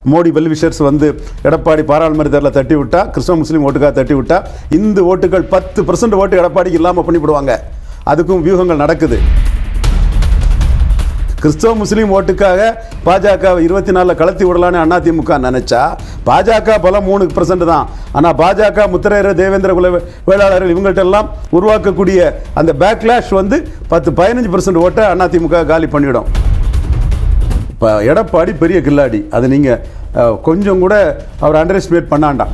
Modi well-wishers வந்து எடப்பாடி பாராளுமன்ற தேர்தலில் தட்டி விட்டா கிறிஸ்தவ முஸ்லீம் ஓட்டுக்காக தட்டி விட்டா இந்த ஓட்டுகள் பத்து பர்சன்ட் ஓட்டு எடப்பாடிக்கு இல்லாமல் பண்ணிவிடுவாங்க அதுக்கும் வியூகங்கள் நடக்குது கிறிஸ்தவ முஸ்லீம் ஓட்டுக்காக பாஜக இருபத்தி நாலில் கலத்தி விடலான்னு அதிமுக நினைச்சா பாஜக பலம் மூணு பர்சன்ட் தான் ஆனால் பாஜக முத்திரையர் தேவேந்திர குல வேளாளர்கள் இவங்கள்ட்ட எல்லாம் உருவாக்கக்கூடிய அந்த பேக்லாஷ் வந்து பத்து பதினஞ்சு பர்சன்ட் ஓட்டை அதிமுக காலி பண்ணிவிடும் இப்போ எடப்பாடி பெரிய கில்லாடி அது நீங்கள் கொஞ்சம் கூட அவர் அண்டர் எஸ்டிமேட் பண்ணாண்டாம்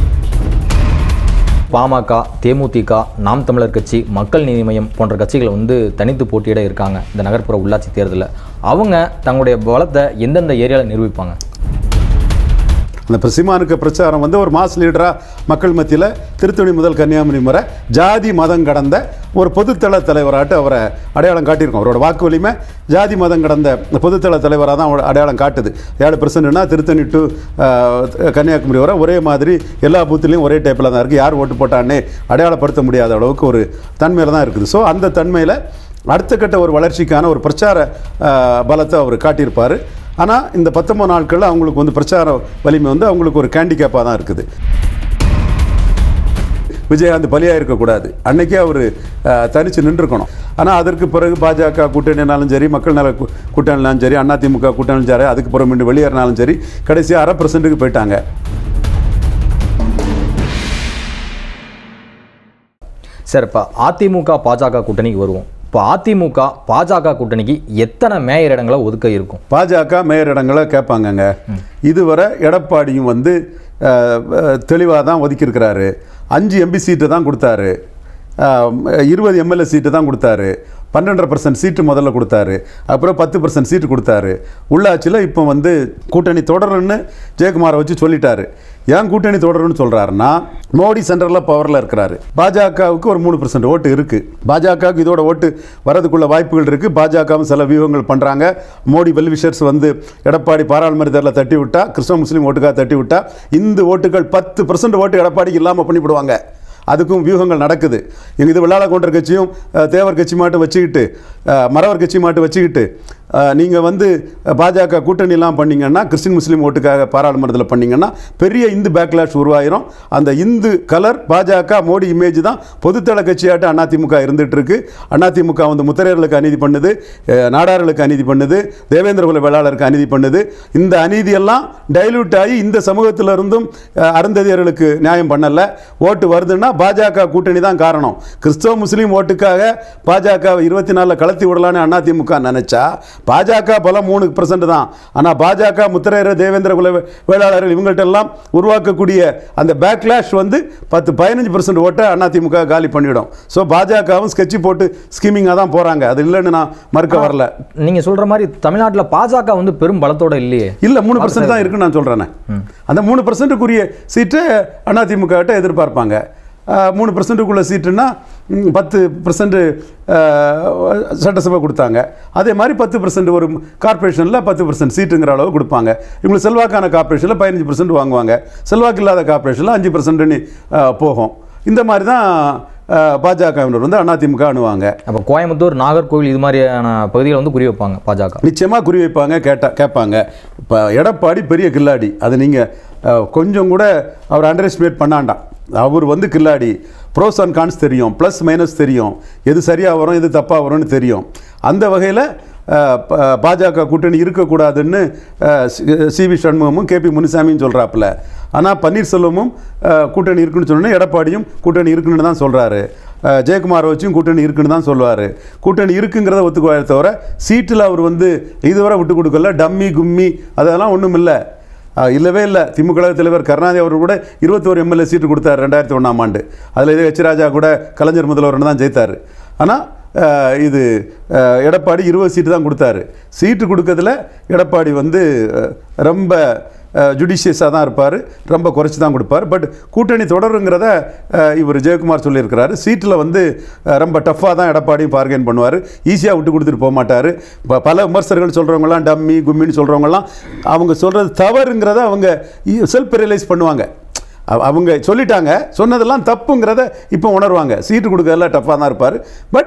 பாமக தேமுதிக நாம் தமிழர் கட்சி மக்கள் நீதி மையம் போன்ற கட்சிகள் வந்து தனித்து போட்டியிட இருக்காங்க இந்த நகர்ப்புற உள்ளாட்சி தேர்தலில் அவங்க தங்களுடைய பலத்தை எந்தெந்த ஏரியாவில் நிரூபிப்பாங்க அந்த இப்ப சீமானுக்கு பிரச்சாரம் வந்து ஒரு மாஸ் லீடராக மக்கள் மத்தியில் திருத்தணி முதல் கன்னியாகுமரி முறை ஜாதி மதம் கடந்த ஒரு பொதுத்தள தலைவராட்டு அவரை அடையாளம் காட்டியிருக்கோம் அவரோட வாக்கு வலிமை ஜாதி மதம் கடந்த பொதுத்தள தலைவராக தான் அவர் அடையாளம் காட்டுது ஏழு பர்சன்ட்னா திருத்தணி டு கன்னியாகுமரி வரை ஒரே மாதிரி எல்லா பூத்துலேயும் ஒரே டைப்பில் தான் இருக்குது யார் ஓட்டு போட்டான்னே அடையாளப்படுத்த முடியாத அளவுக்கு ஒரு தன்மையில் தான் இருக்குது ஸோ அந்த தன்மையில் அடுத்த கட்ட ஒரு வளர்ச்சிக்கான ஒரு பிரச்சார அஹ், பலத்தை அவர் காட்டியிருப்பார் ஆனால் இந்த பத்தொம்பது நாட்களில் அவங்களுக்கு வந்து பிரச்சார வலிமை வந்து அவங்களுக்கு ஒரு கேண்டிகேப்பாக தான் இருக்குது விஜயகாந்த் பலியாக இருக்கக்கூடாது அன்னைக்கே அவர் தனித்து நின்றுக்கணும் ஆனால் அதற்கு பிறகு பாஜக கூட்டணினாலும் சரி மக்கள் நல கூ- கூட்டணினாலும் சரி அதிமுக கூட்டணியும் சரி அதுக்கு பிறகு மீண்டும் வெளியேறினாலும் சரி கடைசியாக அரை பர்சன்ட்டுக்கு போயிட்டாங்க சார் இப்போ அதிமுக பாஜக கூட்டணிக்கு வருவோம் இப்போ அதிமுக பாஜக கூட்டணிக்கு எத்தனை மேயர் இடங்களை ஒதுக்க இருக்கும் பாஜக மேயர் இடங்களை கேட்பாங்கங்க இதுவரை எடப்பாடியும் வந்து தெளிவாக தான் ஒதுக்கியிருக்கிறாரு அஞ்சு எம்பி சீட்டு தான் கொடுத்தாரு அஹ், இருபது எம்எல்ஏ சீட்டு தான் கொடுத்தாரு பன்னெண்டரை பர்சன்ட் சீட்டு முதல்ல கொடுத்தாரு அப்புறம் பத்து பர்சன்ட் சீட்டு கொடுத்தாரு உள்ளாட்சியில் இப்போ வந்து கூட்டணி தொடருன்னு ஜெயக்குமாரை வச்சு சொல்லிட்டாரு ஏன் கூட்டணி தொடருன்னு சொல்கிறாருன்னா மோடி சென்ட்ரலில் பவரில் இருக்கிறாரு பாஜகவுக்கு ஒரு மூணு பர்சன்ட் ஓட்டு இருக்குது பாஜகவுக்கு இதோட ஓட்டு வரதுக்குள்ள வாய்ப்புகள் இருக்குது பாஜகவும் சில வியூகங்கள் பண்ணுறாங்க மோடி வெல்விஷர்ஸ் வந்து எடப்பாடி பாராளுமன்ற தேர்தலில் தட்டி விட்டா கிறிஸ்தவ முஸ்லீம் ஓட்டுக்காக தட்டி விட்டா இந்த ஓட்டுகள் பத்து பர்சன்ட் ஓட்டு எடப்பாடிக்கு இல்லாமல் பண்ணிவிடுவாங்க அதுக்கும் வியூகங்கள் நடக்குது எங்கள் இது வெள்ளாள கவுண்டர் கட்சியும் அஹ், தேவர் கட்சி மாட்டு வச்சுக்கிட்டு அஹ், மறவர் கட்சி மாட்டு வச்சுக்கிட்டு நீங்கள் வந்து அஹ், பாஜக கூட்டணிலாம் பண்ணீங்கன்னா கிறிஸ்டின் முஸ்லீம் ஓட்டுக்காக பாராளுமன்றத்தில் பண்ணீங்கன்னா பெரிய இந்து பேக்லாஷ் உருவாயிரும் அந்த இந்து கலர் பாஜக மோடி இமேஜ் தான் பொதுத்தள கட்சியாட்டு அதிமுக இருந்துட்டு இருக்கு அதிமுக வந்து முத்திரையர்களுக்கு அநீதி பண்ணுது அஹ், நாடார்களுக்கு அநீதி பண்ணுது தேவேந்திர குல வேளாளருக்கு அநீதி பண்ணுது இந்த அநீதியெல்லாம் டைல்யூட் ஆகி இந்த சமூகத்தில இருந்தும் அஹ், அருந்ததியர்களுக்கு நியாயம் பண்ணல ஓட்டு வருதுன்னா பாஜக கூட்டணி தான் காரணம் கிறிஸ்தவ முஸ்லீம் ஓட்டுக்காக பாஜக இருபத்தி நாலில் கலத்தி விடலான்னு அதிமுக நினைச்சா பாஜக பலம் மூணு பர்சன்ட் தான் ஆனால் பாஜக முத்திரையர் தேவேந்திர குல வே- வேளாளர்கள் இவங்கள்ட்ட எல்லாம் உருவாக்கக்கூடிய அந்த பேக்லாஷ் வந்து பத்து பதினஞ்சு பர்சன்ட் ஓட்டை அதிமுக காலி பண்ணிவிடும் ஸோ பாஜகவும் ஸ்கெட்ச் போட்டு ஸ்கீமிங்காக தான் போகிறாங்க அது இல்லைன்னு நான் மறுக்க வரல நீங்க சொல்ற மாதிரி தமிழ்நாட்டில் பாஜக வந்து பெரும் பலத்தோட இல்லையே இல்லை மூணு பர்சன்ட் தான் இருக்குன்னு நான் சொல்கிறேனே அந்த மூணு பர்சன்ட்டுக்குரிய சீட்டு அதிமுக கிட்ட எதிர்பார்ப்பாங்க அஹ், மூணு பர்சன்ட்டுக்குள்ள சீட்டுன்னா ம், பத்து பர்சன்ட் சட்டசபை கொடுத்தாங்க அதே மாதிரி பத்து பர்சன்ட் ஒரு கார்ப்பரேஷனில் பத்து பர்சன்ட் சீட்டுங்கிற அளவு கொடுப்பாங்க இவங்களுக்கு செல்வாக்கான கார்ப்பரேஷனில் பதினஞ்சு பர்சன்ட் வாங்குவாங்க செல்வாக்கு இல்லாத கார்ப்பரேஷனில் அஞ்சு பர்சன்ட்னு போகும் இந்த மாதிரி தான் பாஜகவினர் வந்து அதிமுக அணுவாங்க அப்போ கோயம்புத்தூர் நாகர்கோவில் இது மாதிரியான பகுதிகளை வந்து குறி வைப்பாங்க பாஜக நிச்சயமாக குறி வைப்பாங்க கேட்டா கேட்பாங்க இப்போ எடப்பாடி பெரிய கில்லாடி அது நீங்கள் கொஞ்சம் கூட அவர் அண்டர் எஸ்டிமேட் பண்ணாண்டாம் அவர் வந்து கில்லாடி ப்ரோஸ் அண்ட் கான்ஸ் தெரியும் ப்ளஸ் மைனஸ் தெரியும் எது சரியாக வரும் எது தப்பாக வரும்னு தெரியும் அந்த வகையில் பாஜக கூட்டணி இருக்கக்கூடாதுன்னு சி வி சண்முகமும் கேபி முனுசாமியும் சொல்கிறாப்புல ஆனால் பன்னீர்செல்வமும் அஹ், கூட்டணி இருக்குன்னு சொன்னோன்னே எடப்பாடியும் கூட்டணி இருக்குன்னு தான் சொல்கிறாரு ஜெயக்குமார் வச்சும் கூட்டணி இருக்குன்னு தான் சொல்லுவார் கூட்டணி இருக்குங்கிறத ஒத்துக்குவாரே தவிர சீட்டில் அவர் வந்து இதுவரை விட்டு கொடுக்கல டம்மி கும்மி அதெல்லாம் ஒன்றும் இல்லை ஆஹ் இல்லவே இல்லை திமுக தலைவர் கருணாநிதி அவர் கூட இருபத்தோரு எம்எல்ஏ சீட்டு கொடுத்தாரு ரெண்டாயிரத்தி ஒன்றாம் ஆண்டு அதில் இது எச் ராஜா கூட கலைஞர் முதல்வர்னு தான் ஜெயித்தார் ஆனால் இது ஆஹ் எடப்பாடி இருபது சீட்டு தான் கொடுத்தாரு சீட்டு கொடுக்கறதுல எடப்பாடி வந்து ஆஹ் ரொம்ப ஜுடிஷியஸாக தான் இருப்பார் ரொம்ப குறைச்சி தான் கொடுப்பார் பட் கூட்டணி தொடருங்கிறத ஆஹ் இவர் ஜெயக்குமார் சொல்லியிருக்கிறாரு சீட்டில் வந்து ஆஹ் ரொம்ப டஃப்பாக தான் எடப்பாடியும் பார்கெயின் பண்ணுவார் ஈஸியாக விட்டு கொடுத்துட்டு போக மாட்டார் ப- பல விமர்சகர்கள் சொல்கிறவங்களாம் டம்மி கும்மின்னு சொல்கிறவங்களாம் அவங்க சொல்கிறது தவறுங்கிறத அவங்க செல்ஃப் ரியலைஸ் பண்ணுவாங்க அவ- அவங்க சொல்லிட்டாங்க சொன்னதெல்லாம் தப்புங்கிறத இப்போ உணர்வாங்க சீட்டு கொடுக்கறதுல டஃப்பாக தான் இருப்பார் பட்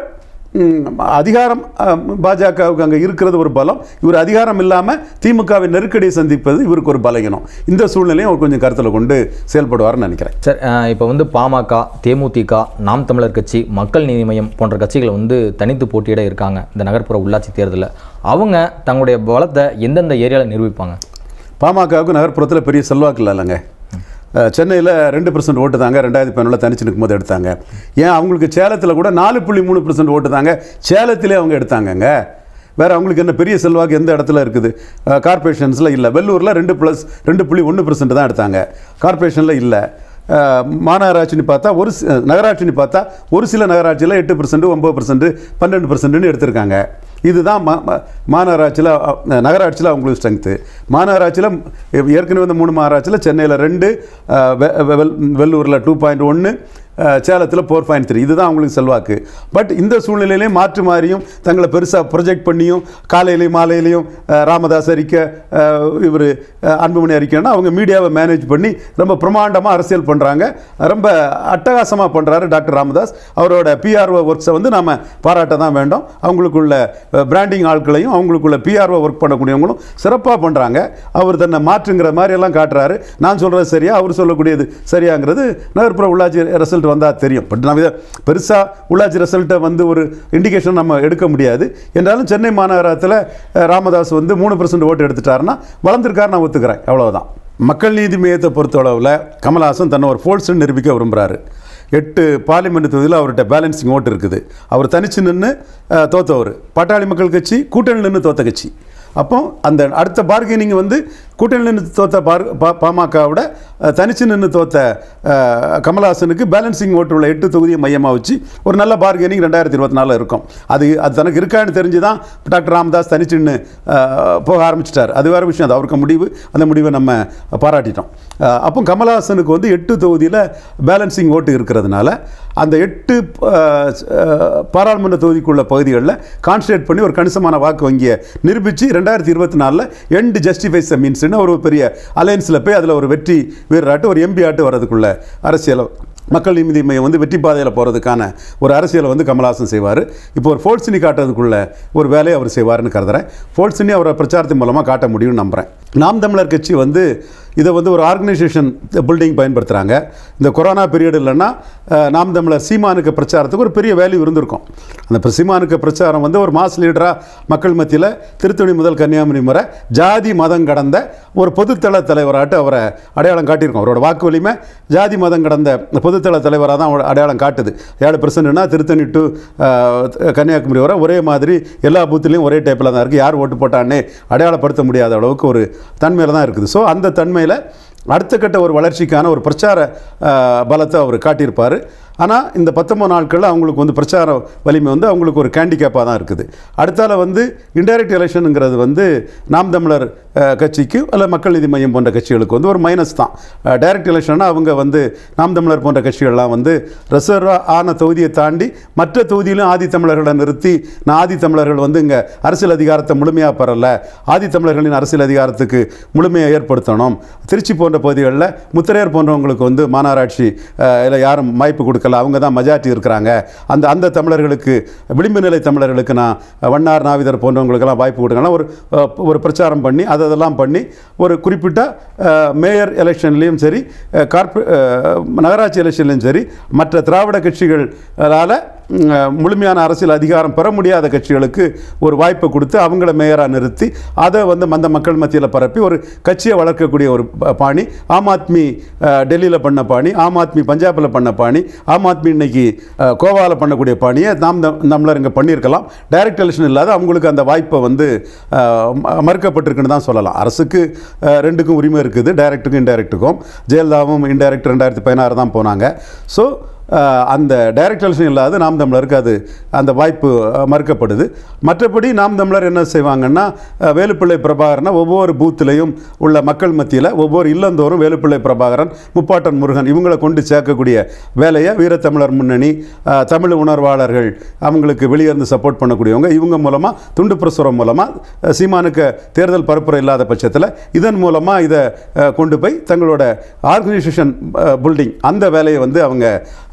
ம், அதிகாரம் அஹ், பாஜகவுக்கு அங்கே இருக்கிறது ஒரு பலம் இவர் அதிகாரம் இல்லாமல் திமுகவின் நெருக்கடியை சந்திப்பது இவருக்கு ஒரு பலகீனம் இந்த சூழ்நிலையும் அவர் கொஞ்சம் கருத்தில் கொண்டு செயல்படுவார்னு நினைக்கிறேன் சார் இப்போ வந்து பாமக தேமுதிக நாம் தமிழர் கட்சி மக்கள் நீதி மய்யம் போன்ற கட்சிகள் வந்து தனித்து போட்டியிட இருக்காங்க இந்த நகர்ப்புற உள்ளாட்சி தேர்தலில் அவங்க தங்களுடைய பலத்தை எந்தெந்த ஏரியாவில் நிரூபிப்பாங்க பாமகவுக்கு நகர்ப்புறத்தில் பெரிய செல்வாக்கு இல்லைங்க சென்னையில் ரெண்டு பர்சன்ட் ஓட்டு தாங்க ரெண்டாயிரத்தி பதினொன்றில் தனிச்சு நிற்கும்போது எடுத்தாங்க ஏன் அவங்களுக்கு சேலத்தில் கூட நாலு புள்ளி மூணு பர்சன்ட் ஓட்டு தாங்க சேலத்திலே அவங்க எடுத்தாங்கங்க வேறு அவங்களுக்கு என்ன பெரிய செல்வாக்கு எந்த இடத்துல இருக்குது கார்பரேஷன்ஸில் இல்லை வெள்ளூரில் ரெண்டு ப்ளஸ் ரெண்டு புள்ளி ஒன்று பர்சன்ட் தான் எடுத்தாங்க கார்பரேஷனில் இல்லை அஹ், மாநகராட்சின்னு பார்த்தா ஒரு சி- நகராட்சின்னு பார்த்தா ஒரு சில நகராட்சியில் எட்டு பர்சன்ட் ஒம்பது பர்சன்ட் பன்னெண்டு பர்சன்ட்னு எடுத்திருக்காங்க இதுதான் மா மா- மாநகராட்சியில் அஹ், நகராட்சியில் அவங்களுக்கு ஸ்ட்ரென்த்து மாநகராட்சியில் ஏற்கனவே இந்த மூணு மாநகராட்சியில் சென்னையில் ரெண்டு அஹ், வெ- வெ- வெல்- வெள்ளூரில் டூ பாயிண்ட் ஒன்று சேலத்தில் ஃபோர் பாயிண்ட் த்ரீ இதுதான் அவங்களுக்கு செல்வாக்கு பட் இந்த சூழ்நிலையிலே மாற்று மாறியும் தங்களை பெருசாக ப்ரொஜெக்ட் பண்ணியும் காலையிலையும் மாலையிலையும் அஹ், ராமதாஸ் அறிக்கை இவர் அன்புமணி அறிக்கைன்னா அவங்க மீடியாவை மேனேஜ் பண்ணி ரொம்ப பிரமாண்டமாக அரசியல் பண்ணுறாங்க ரொம்ப அட்டகாசமாக பண்ணுறாரு டாக்டர் ராமதாஸ் அவரோட பிஆர்ஓ ஒர்க்ஸை வந்து நாம் பாராட்ட தான் வேண்டும் அவங்களுக்குள்ள பிராண்டிங் ஆட்களையும் அவங்களுக்குள்ள பிஆர்ஓ ஒர்க் பண்ணக்கூடியவங்களும் சிறப்பாக பண்ணுறாங்க அவர் தன்னை மாற்றுங்கிற மாதிரி எல்லாம் காட்டுறாரு நான் சொல்கிறது சரியா அவர் சொல்லக்கூடியது சரியாங்கிறது நகர்ப்புற உள்ளாட்சி ரிசல்ட் வந்தால் தெரியும் பட் நம்ம இதை பெருசாக உள்ளாட்சி ரிசல்ட்டை வந்து ஒரு இண்டிகேஷன் நம்ம எடுக்க முடியாது என்றாலும் சென்னை மாநகரத்தில் அஹ், ராமதாஸ் வந்து மூணு பர்சன்ட் ஓட்டு எடுத்துட்டாருன்னா வளர்ந்துருக்காரு நான் ஒத்துக்கிறேன் அவ்வளவுதான் மக்கள் நீதி மையத்தை பொறுத்தளவில் கமல்ஹாசன் தன்னை ஒரு ஃபோல்ஸ்ன்னு நிரூபிக்க விரும்புகிறாரு எட்டு பார்லிமெண்ட் தொகுதியில் அவர்கிட்ட பேலன்சிங் ஓட்டு இருக்குது அவர் தனிச்சு நின்று தோத்தவர் பாட்டாளி மக்கள் கட்சி கூட்டணி நின்று தோத்த கட்சி அப்போ அந்த அடுத்த பார்கெனிங் வந்து கூட்டணி நின்று தோத்த பார் பா- பாமகவோட அஹ், தனிச்சு நின்று தோத்த அஹ், கமல்ஹாசனுக்கு பேலன்சிங் ஓட்டு உள்ள எட்டு தொகுதியை மையமாக வச்சு ஒரு நல்ல பார்கெனிங் ரெண்டாயிரத்தி இருபத்தி நாலில் இருக்கும் அது அது தனக்கு இருக்கான்னு தெரிஞ்சு தான் டாக்டர் ராமதாஸ் தனிச்சு நின்று அஹ், போக ஆரம்பிச்சிட்டார் அது வேறு விஷயம் அது அவருக்கு முடிவு அந்த முடிவை நம்ம பாராட்டிட்டோம் அஹ், அப்போ கமல்ஹாசனுக்கு வந்து எட்டு தொகுதியில் பேலன்சிங் ஓட்டு இருக்கிறதுனால அந்த எட்டு அஹ், அஹ், பாராளுமன்ற தொகுதிக்குள்ள பகுதிகளில் கான்சன்ட்ரேட் பண்ணி ஒரு கணிசமான வாக்கு வங்கியை நிரூபித்து ரெண்டாயிரத்தி இருபத்தி நாலில் எண்ட் ஜஸ்டிஃபைஸ் மீன்ஸ்னு ஒரு பெரிய அலையன்ஸில் போய் அதில் ஒரு வெற்றி வீரராட்டு ஒரு எம்பி ஆட்டு வர்றதுக்குள்ள அரசியல் மக்கள் நீதி மையம் வந்து வெற்றி பாதையில் போகிறதுக்கான ஒரு அரசியலை வந்து கமல்ஹாசன் செய்வார் இப்போ ஒரு ஃபோல்சினி காட்டுறதுக்குள்ள ஒரு வேலையை அவர் செய்வார்னு கருதுறேன் ஃபோல்சினி அவரை பிரச்சாரத்தின் மூலமாக காட்ட முடியும்னு நம்புகிறேன் நாம் தமிழர் கட்சி வந்து இதை வந்து ஒரு ஆர்கனைசேஷன் பில்டிங் பயன்படுத்துகிறாங்க இந்த கொரோனா பீரியட் இல்லைன்னா அஹ், நாம் தமிழர் சீமானுக்கு பிரச்சாரத்துக்கு ஒரு பெரிய வேல்யூ இருந்திருக்கும் அந்த பிர- சீமானுக்கு பிரச்சாரம் வந்து ஒரு மாஸ் லீடராக மக்கள் மத்தியில் திருத்தணி முதல் கன்னியாகுமரி முறை ஜாதி மதம் கடந்த ஒரு பொதுத்தள தலைவராட்டு அவரை அடையாளம் காட்டியிருக்கோம் அவரோட வாக்கு வலிமை ஜாதி மதம் கடந்த பொதுத்தள தலைவராக தான் அவர் அடையாளம் காட்டுது ஏழு பர்சன்ட்னா திருத்தணி டு கன்னியாகுமரி வரை ஒரே மாதிரி எல்லா பூத்துலேயும் ஒரே டைப்பில் தான் இருக்குது யார் ஓட்டு போட்டான்னே அடையாளப்படுத்த முடியாத அளவுக்கு ஒரு தன்மையில் தான் இருக்குது ஸோ அந்த தன்மையில் அடுத்த கட்ட ஒரு வளர்ச்சிக்கான ஒரு பிரச்சார அஹ், பலத்தை அவர் காட்டியிருப்பார் ஆனால் இந்த பத்தொம்பது நாட்களில் அவங்களுக்கு வந்து பிரச்சார வலிமை வந்து அவங்களுக்கு ஒரு கேண்டிகேப்பாக தான் இருக்குது அடுத்தால வந்து இன்டைரக்ட் எலெக்ஷனுங்கிறது வந்து நாம் தமிழர் அஹ், கட்சிக்கு அல்ல மக்கள் நீதி மையம் போன்ற கட்சிகளுக்கு வந்து ஒரு மைனஸ் தான் டைரக்ட் எலெக்ஷன்னா அவங்க வந்து நாம் தமிழர் போன்ற கட்சிகள்லாம் வந்து ரிசர்வ் ஆன தொகுதியை தாண்டி மற்ற தொகுதியிலும் ஆதி தமிழர்களை நிறுத்தி நான் ஆதி தமிழர்கள் வந்து இங்கே அரசியல் அதிகாரத்தை முழுமையாக பெறல ஆதி தமிழர்களின் அரசியல் அதிகாரத்துக்கு முழுமையை ஏற்படுத்தணும் திருச்சி போன்ற பகுதிகளில் முத்திரையர் போன்றவங்களுக்கு வந்து மாநகராட்சி இல்லை யாரும் வாய்ப்பு கொடுக்கல அவங்க தான் மெஜாரிட்டி இருக்கிறாங்க அந்த அந்த தமிழர்களுக்கு விளிம்பு நிலை தமிழர்களுக்கு நான் வண்ணார் நாவிதர் போன்றவங்களுக்கெல்லாம் வாய்ப்பு கொடுக்கலாம் ஒரு அஹ், ஒரு பிரச்சாரம் பண்ணி அதை அதெல்லாம் பண்ணி ஒரு குறிப்பிட்ட அஹ், மேயர் எலெக்ஷன்லேயும் சரி அஹ், கார்ப்ப அஹ், நகராட்சி எலெக்ஷன்லையும் சரி மற்ற திராவிட கட்சிகளால் முழுமையான அரசியல் அதிகாரம் பெற முடியாத கட்சிகளுக்கு ஒரு வாய்ப்பை கொடுத்து அவங்கள மேயராக நிறுத்தி அதை வந்து அந்த மக்கள் மத்தியில் பரப்பி ஒரு கட்சியை வளர்க்கக்கூடிய ஒரு ப- பாணி ஆம் ஆத்மி டெல்லியில் பண்ண பாணி ஆம் ஆத்மி பஞ்சாபில் பண்ண பாணி ஆம் ஆத்மி இன்னைக்கு கோவாவில் பண்ணக்கூடிய பாணியை நாம் தம்- நம்மளர் இங்கே பண்ணியிருக்கலாம் டைரக்ட் எலெக்ஷன் இல்லாத அவங்களுக்கு அந்த வாய்ப்பை வந்து அஹ், ம- மறுக்கப்பட்டிருக்குன்னு தான் சொல்லலாம் அரசுக்கு அஹ், ரெண்டுக்கும் உரிமை இருக்குது டைரக்ட்டுக்கும் இன்டைரக்ட்டுக்கும் ஜெயலலிதாவும் இன்டைரக்ட் ரெண்டாயிரத்தி பதினாறு தான் போனாங்க ஸோ அஹ், அந்த டைரக்ட் எலெக்ஷன் இல்லாத நாம் தமிழருக்கு அது அந்த வாய்ப்பு அஹ், மறுக்கப்படுது மற்றபடி நாம் தமிழர் என்ன செய்வாங்கன்னா அஹ், வேலுப்பிள்ளை பிரபாகரனை ஒவ்வொரு பூத்துலேயும் உள்ள மக்கள் மத்தியில் ஒவ்வொரு இல்லந்தோறும் வேலுப்பிள்ளை பிரபாகரன் முப்பாட்டன் முருகன் இவங்களை கொண்டு சேர்க்கக்கூடிய வேலையை வீரத்தமிழர் முன்னணி அஹ், தமிழ் உணர்வாளர்கள் அவங்களுக்கு வெளியே இருந்து சப்போர்ட் பண்ணக்கூடியவங்க இவங்க மூலமாக துண்டு பிரசுரம் மூலமாக சீமானுக்கு தேர்தல் பரப்புரை இல்லாத பட்சத்தில் இதன் மூலமாக இதை அஹ், கொண்டு போய் தங்களோட ஆர்கனைசேஷன் பில்டிங் அந்த வேலையை வந்து அவங்க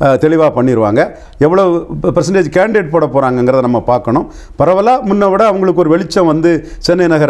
தெளிவாக பண்ணிடுவாங்க எவ்வளோ பர்சன்டேஜ் கேண்டிடேட் போட போகிறாங்கங்கிறத நம்ம பார்க்கணும் பரவலாக முன்ன விட அவங்களுக்கு ஒரு வெளிச்சம் வந்து சென்னை நகர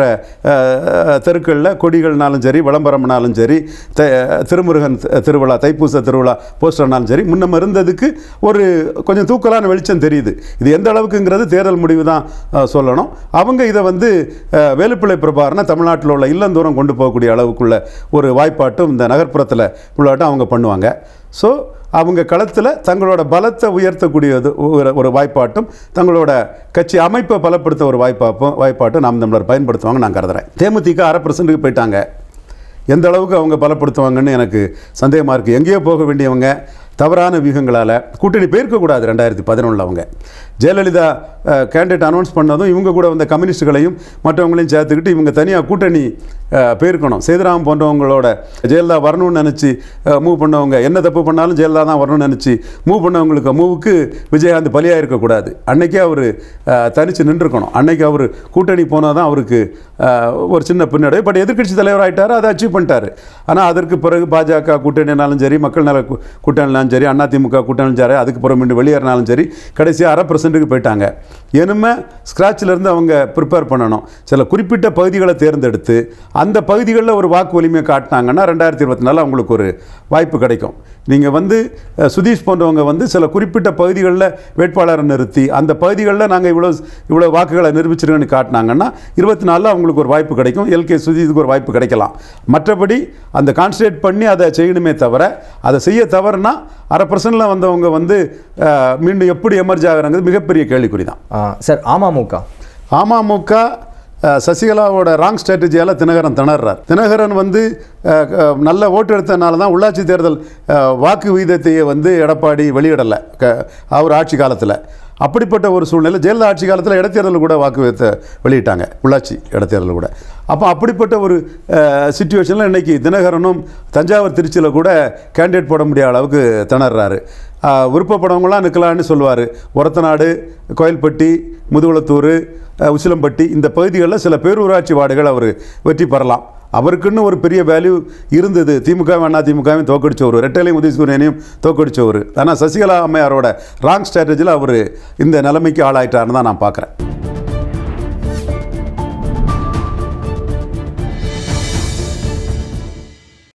அஹ், தெருக்களில் கொடிகள்னாலும் சரி விளம்பரம்னாலும் சரி த திருமுருகன் தி- திருவிழா தைப்பூச திருவிழா போஸ்டர்னாலும் சரி முன்னம் இருந்ததுக்கு ஒரு கொஞ்சம் தூக்கலான வெளிச்சம் தெரியுது இது எந்த அளவுக்குங்கிறது தேர்தல் முடிவு தான் அஹ், சொல்லணும் அவங்க இதை வந்து அஹ், வேலுப்பிள்ளை பிரபாகரனை தமிழ்நாட்டில் உள்ள இல்லந்தூரம் கொண்டு போகக்கூடிய அளவுக்குள்ள ஒரு வாய்ப்பாட்டும் இந்த நகர்ப்புறத்தில் உள்ளாட்டும் அவங்க பண்ணுவாங்க ஸோ அவங்க களத்தில் தங்களோட பலத்தை உயர்த்தக்கூடியது ஒரு ஒரு வாய்ப்பாட்டும் தங்களோட கட்சி அமைப்பை பலப்படுத்த ஒரு வாய்ப்பாப்பும் வாய்ப்பாட்டும் நாம் தமிழர் பயன்படுத்துவாங்க நான் கருதுறேன் தேமுதிக அரை பர்சன்ட்டுக்கு போயிட்டாங்க எந்த அளவுக்கு அவங்க பலப்படுத்துவாங்கன்னு எனக்கு சந்தேகமாக இருக்குது எங்கேயோ போக வேண்டியவங்க தவறான வியூகங்களால் கூட்டணி போயிருக்கக்கூடாது ரெண்டாயிரத்தி பதினொன்றில் அவங்க ஜெயலலிதா கேண்டிடேட் அனௌன்ஸ் பண்ணதும் இவங்க கூட வந்த கம்யூனிஸ்டுகளையும் மற்றவங்களையும் சேர்த்துக்கிட்டு இவங்க தனியாக கூட்டணி அஹ், போயிருக்கணும் சேதுராம் போன்றவங்களோட ஜெயலலிதா வரணும்னு நினச்சி மூவ் பண்ணவங்க என்ன தப்பு பண்ணாலும் ஜெயலலிதா தான் வரணும்னு நினச்சி மூவ் பண்ணவங்களுக்கு மூவுக்கு விஜயகாந்த் பலியாக இருக்கக்கூடாது அன்னைக்கே அவர் தனித்து நின்றுக்கணும் அன்னைக்கு அவர் கூட்டணி போனால் தான் அவருக்கு அஹ், ஒரு சின்ன பின்னடை பட் எதிர்க்கட்சி தலைவர் ஆயிட்டாரு அதை அச்சீவ் பண்ணிட்டாரு ஆனால் அதற்கு பிறகு பாஜக கூட்டணினாலும் சரி மக்கள் நல கூ- கூட்டணினாலும் சரி அதிமுக கூட்டணினாலும் சரி அதுக்கு பிறகு மீண்டும் வெளியேறினாலும் சரி கடைசியாக அரை பர்சன்ட்டுக்கு போயிட்டாங்க இனிமே ஸ்க்ராட்சில் இருந்து அவங்க ப்ரிப்பேர் பண்ணணும் சில குறிப்பிட்ட பகுதிகளை தேர்ந்தெடுத்து அந்த பகுதிகளில் ஒரு வாக்கு வலிமையை காட்டினாங்கன்னா ரெண்டாயிரத்தி இருபத்தி நாலில் அவங்களுக்கு ஒரு வாய்ப்பு கிடைக்கும் நீங்கள் வந்து அஹ், சுதீஷ் போன்றவங்க வந்து சில குறிப்பிட்ட பகுதிகளில் வேட்பாளரை நிறுத்தி அந்த பகுதிகளில் நாங்கள் இவ்வளோ இவ்வளோ வாக்குகளை நிரூபிச்சிருக்கோன்னு காட்டினாங்கன்னா இருபத்தி நாலில் அவங்களுக்கு ஒரு வாய்ப்பு கிடைக்கும் எல்கே சுதீஷுக்கு ஒரு வாய்ப்பு கிடைக்கலாம் மற்றபடி அந்த கான்சன்ட்ரேட் பண்ணி அதை செய்யணுமே தவிர அதை செய்ய தவறுனா அரை பர்சன்டில் வந்தவங்க வந்து அஹ், மீண்டும் எப்படி எமர்ஜ் ஆகுறாங்கிறது மிகப்பெரிய கேள்விக்குறி தான் ஆ, சார் அமமுக அமமுக அஹ், சசிகலாவோட ராங் ஸ்ட்ராட்டஜியால் தினகரன் திணறார் தினகரன் வந்து அஹ், அஹ், நல்ல ஓட்டு எடுத்ததுனால தான் உள்ளாட்சி தேர்தல் அஹ், வாக்கு விகிதத்தையே வந்து எடப்பாடி வெளியிடலை க அவர் ஆட்சி காலத்தில் அப்படிப்பட்ட ஒரு சூழ்நிலை ஜெயலலிதா ஆட்சி காலத்தில் இடைத்தேர்தல் கூட வாக்கு விகிதத்தை வெளியிட்டாங்க உள்ளாட்சி இடைத்தேர்தல் கூட அப்போ அப்படிப்பட்ட ஒரு சுச்சுவேஷனில் இன்னைக்கு தினகரனும் தஞ்சாவூர் திருச்சியில் கூட கேண்டிடேட் போட முடியாத அளவுக்கு திணறாரு ஆஹ் விருப்பப்படவங்களாம் நிற்கலான்னு சொல்லுவார் ஒரத்தநாடு கோயில்பட்டி முதுகுளத்தூர் அஹ் உசிலம்பட்டி இந்த பகுதிகளில் சில பேரூராட்சி வார்டுகள் அவர் வெற்றி பெறலாம் அவருக்குன்னு ஒரு பெரிய வேல்யூ இருந்தது திமுக அண்ணா திமுகவையும் தோக்கடிச்சவர் ரெட்டலையும் உதயசூரியனையும் தோக்கடிச்சவர் ஆனால் சசிகலா அம்மையாரோட ராங் ஸ்ட்ராட்டஜியில் அவர் இந்த நிலைமைக்கு ஆளாயிட்டாருன்னு தான் நான் பார்க்குறேன்